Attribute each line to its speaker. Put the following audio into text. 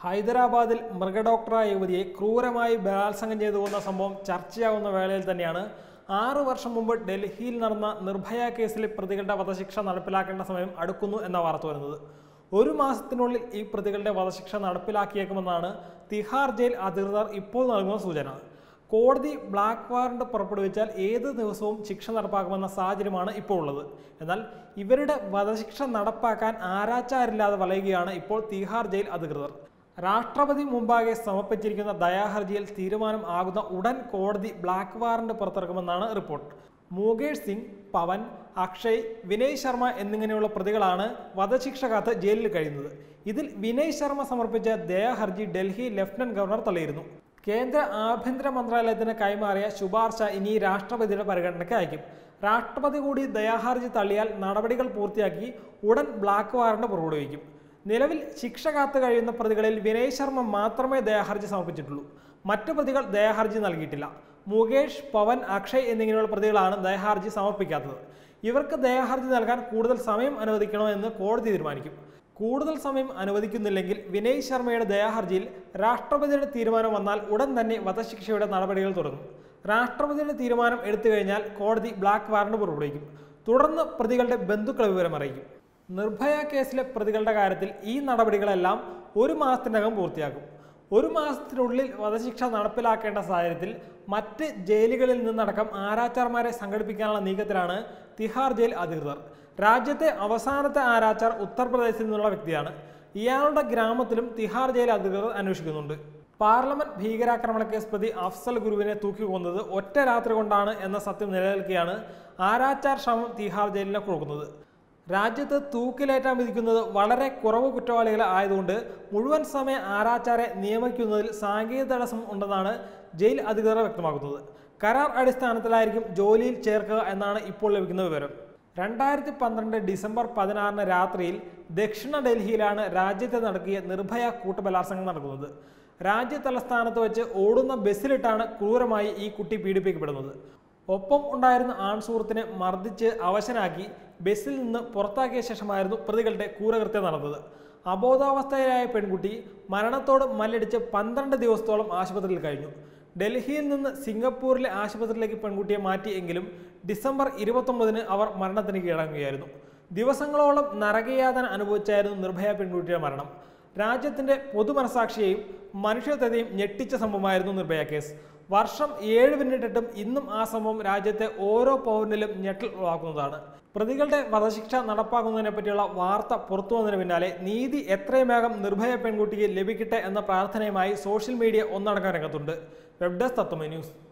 Speaker 1: ഹൈദരാബാദിൽ മൃഗഡോക്ടറായ യുവതിയെ ക്രൂരമായി ബലാത്സംഗം ചെയ്തു കൊന്ന സംഭവം ചർച്ചയാവുന്ന വേളയിൽ തന്നെയാണ് ആറു വർഷം മുമ്പ് ഡൽഹിയിൽ നടന്ന നിർഭയ കേസിലെ പ്രതികളുടെ വധശിക്ഷ നടപ്പിലാക്കേണ്ട സമയം അടുക്കുന്നു എന്ന വാർത്ത വരുന്നത് ഒരു മാസത്തിനുള്ളിൽ ഈ പ്രതികളുടെ വധശിക്ഷ നടപ്പിലാക്കിയേക്കുമെന്നാണ് തിഹാർ ജയിൽ അധികൃതർ ഇപ്പോൾ നൽകുന്ന സൂചന കോടതി ബ്ലാക്ക് വാറണ്ട് പുറപ്പെടുവിച്ചാൽ ഏത് ദിവസവും ശിക്ഷ നടപ്പാക്കുമെന്ന സാഹചര്യമാണ് ഇപ്പോൾ ഉള്ളത് എന്നാൽ ഇവരുടെ വധശിക്ഷ നടപ്പാക്കാൻ ആരാച്ചാരില്ലാതെ വലയുകയാണ് ഇപ്പോൾ തിഹാർ ജയിൽ അധികൃതർ രാഷ്ട്രപതി മുമ്പാകെ സമർപ്പിച്ചിരിക്കുന്ന ദയാഹർജിയിൽ തീരുമാനം ആകുന്ന ഉടൻ കോടതി ബ്ലാക്ക് വാറണ്ട് പുറത്തിറക്കുമെന്നാണ് റിപ്പോർട്ട് മുകേഷ് സിംഗ് പവൻ അക്ഷയ് വിനയ് ശർമ്മ എന്നിങ്ങനെയുള്ള പ്രതികളാണ് വധശിക്ഷ കാത്ത് ജയിലിൽ കഴിയുന്നത് ഇതിൽ വിനയ് ശർമ്മ സമർപ്പിച്ച ദയാഹർജി ഡൽഹി ലഫ്റ്റനന്റ് ഗവർണർ തള്ളിയിരുന്നു കേന്ദ്ര ആഭ്യന്തര മന്ത്രാലയത്തിന് കൈമാറിയ ശുപാർശ ഇനി രാഷ്ട്രപതിയുടെ പരിഗണനയ്ക്ക് അയക്കും രാഷ്ട്രപതി കൂടി ദയാഹർജി തള്ളിയാൽ നടപടികൾ പൂർത്തിയാക്കി ഉടൻ ബ്ലാക്ക് വാറണ്ട് പുറപ്പെടുവിക്കും നിലവിൽ ശിക്ഷ കാത്തു കഴിയുന്ന പ്രതികളിൽ വിനയ് ശർമ്മ മാത്രമേ ദയാഹർജി സമർപ്പിച്ചിട്ടുള്ളൂ മറ്റു പ്രതികൾ ദയാഹർജി നൽകിയിട്ടില്ല മുകേഷ് പവൻ അക്ഷയ് എന്നിങ്ങനെയുള്ള പ്രതികളാണ് ദയാഹർജി സമർപ്പിക്കാത്തത് ഇവർക്ക് ദയാഹർജി നൽകാൻ കൂടുതൽ സമയം അനുവദിക്കണോ എന്ന് കോടതി തീരുമാനിക്കും കൂടുതൽ സമയം അനുവദിക്കുന്നില്ലെങ്കിൽ വിനയ് ശർമ്മയുടെ ദയാഹർജിയിൽ രാഷ്ട്രപതിയുടെ തീരുമാനം വന്നാൽ ഉടൻ തന്നെ വധശിക്ഷയുടെ നടപടികൾ തുടങ്ങും രാഷ്ട്രപതിയുടെ തീരുമാനം എടുത്തു കഴിഞ്ഞാൽ കോടതി ബ്ലാക്ക് വാറണ്ട് പുറപ്പെടുവിക്കും തുടർന്ന് പ്രതികളുടെ ബന്ധുക്കളെ വിവരം അറിയിക്കും നിർഭയ കേസിലെ പ്രതികളുടെ കാര്യത്തിൽ ഈ നടപടികളെല്ലാം ഒരു മാസത്തിനകം പൂർത്തിയാക്കും ഒരു മാസത്തിനുള്ളിൽ വധശിക്ഷ നടപ്പിലാക്കേണ്ട സാഹചര്യത്തിൽ മറ്റ് ജയിലുകളിൽ നിന്നടക്കം ആരാച്ചാർമാരെ സംഘടിപ്പിക്കാനുള്ള നീക്കത്തിലാണ് തിഹാർ ജയിൽ അധികൃതർ രാജ്യത്തെ അവസാനത്തെ ആരാച്ചാർ ഉത്തർപ്രദേശിൽ നിന്നുള്ള വ്യക്തിയാണ് ഇയാളുടെ ഗ്രാമത്തിലും തിഹാർ ജയിൽ അധികൃതർ അന്വേഷിക്കുന്നുണ്ട് പാർലമെന്റ് ഭീകരാക്രമണ കേസ് പ്രതി അഫ്സൽ ഗുരുവിനെ തൂക്കിക്കൊന്നത് ഒറ്റ രാത്രി കൊണ്ടാണ് എന്ന സത്യം നിലനിൽക്കെയാണ് ആരാച്ചാർ ശ്രമം തിഹാർ ജയിലിനെ കൊടുക്കുന്നത് രാജ്യത്ത് തൂക്കിലേറ്റാൻ വിധിക്കുന്നത് വളരെ കുറവ് കുറ്റവാളികളെ ആയതുകൊണ്ട് മുഴുവൻ സമയ ആരാച്ചാരെ നിയമിക്കുന്നതിൽ സാങ്കേതിക തടസ്സം ഉണ്ടെന്നാണ് ജയിൽ അധികൃതർ വ്യക്തമാക്കുന്നത് കരാർ അടിസ്ഥാനത്തിലായിരിക്കും ജോലിയിൽ ചേർക്കുക എന്നാണ് ഇപ്പോൾ ലഭിക്കുന്ന വിവരം രണ്ടായിരത്തി പന്ത്രണ്ട് ഡിസംബർ പതിനാറിന് രാത്രിയിൽ ദക്ഷിണ ഡൽഹിയിലാണ് രാജ്യത്ത് നടക്കിയ നിർഭയ കൂട്ടബലാത്സംഗം നടക്കുന്നത് രാജ്യ തലസ്ഥാനത്ത് വെച്ച് ഓടുന്ന ബസ്സിലിട്ടാണ് ക്രൂരമായി ഈ കുട്ടി പീഡിപ്പിക്കപ്പെടുന്നത് ഒപ്പം ഉണ്ടായിരുന്ന ആൺസുഹൃത്തിനെ മർദ്ദിച്ച് അവശനാക്കി ബസ്സിൽ നിന്ന് പുറത്താക്കിയ ശേഷമായിരുന്നു പ്രതികളുടെ ക്രൂരകൃത്യം നടന്നത് അബോധാവസ്ഥയിലായ പെൺകുട്ടി മരണത്തോട് മല്ലടിച്ച് പന്ത്രണ്ട് ദിവസത്തോളം ആശുപത്രിയിൽ കഴിഞ്ഞു ഡൽഹിയിൽ നിന്ന് സിംഗപ്പൂരിലെ ആശുപത്രിയിലേക്ക് പെൺകുട്ടിയെ മാറ്റിയെങ്കിലും ഡിസംബർ ഇരുപത്തൊമ്പതിന് അവർ മരണത്തിന് കീഴടങ്ങുകയായിരുന്നു ദിവസങ്ങളോളം നരകയാതന അനുഭവിച്ചായിരുന്നു നിർഭയ പെൺകുട്ടിയുടെ മരണം രാജ്യത്തിന്റെ പൊതുമനസാക്ഷിയെയും മനുഷ്യത്വത്തെയും ഞെട്ടിച്ച സംഭവമായിരുന്നു നിർഭയ കേസ് വർഷം ഏഴ് പിന്നിട്ടിട്ടും ഇന്നും ആ സംഭവം രാജ്യത്തെ ഓരോ പൗരനിലും ഞെട്ടൽ ഉളവാക്കുന്നതാണ് പ്രതികളുടെ വധശിക്ഷ നടപ്പാക്കുന്നതിനെ പറ്റിയുള്ള വാർത്ത പുറത്തു വന്നതിന് പിന്നാലെ നീതി എത്രയും വേഗം നിർഭയ പെൺകുട്ടിക്ക് ലഭിക്കട്ടെ എന്ന പ്രാർത്ഥനയുമായി സോഷ്യൽ മീഡിയ ഒന്നടങ്കം രംഗത്തുണ്ട് വെബ് ഡെസ്ക് തത്വമേ ന്യൂസ്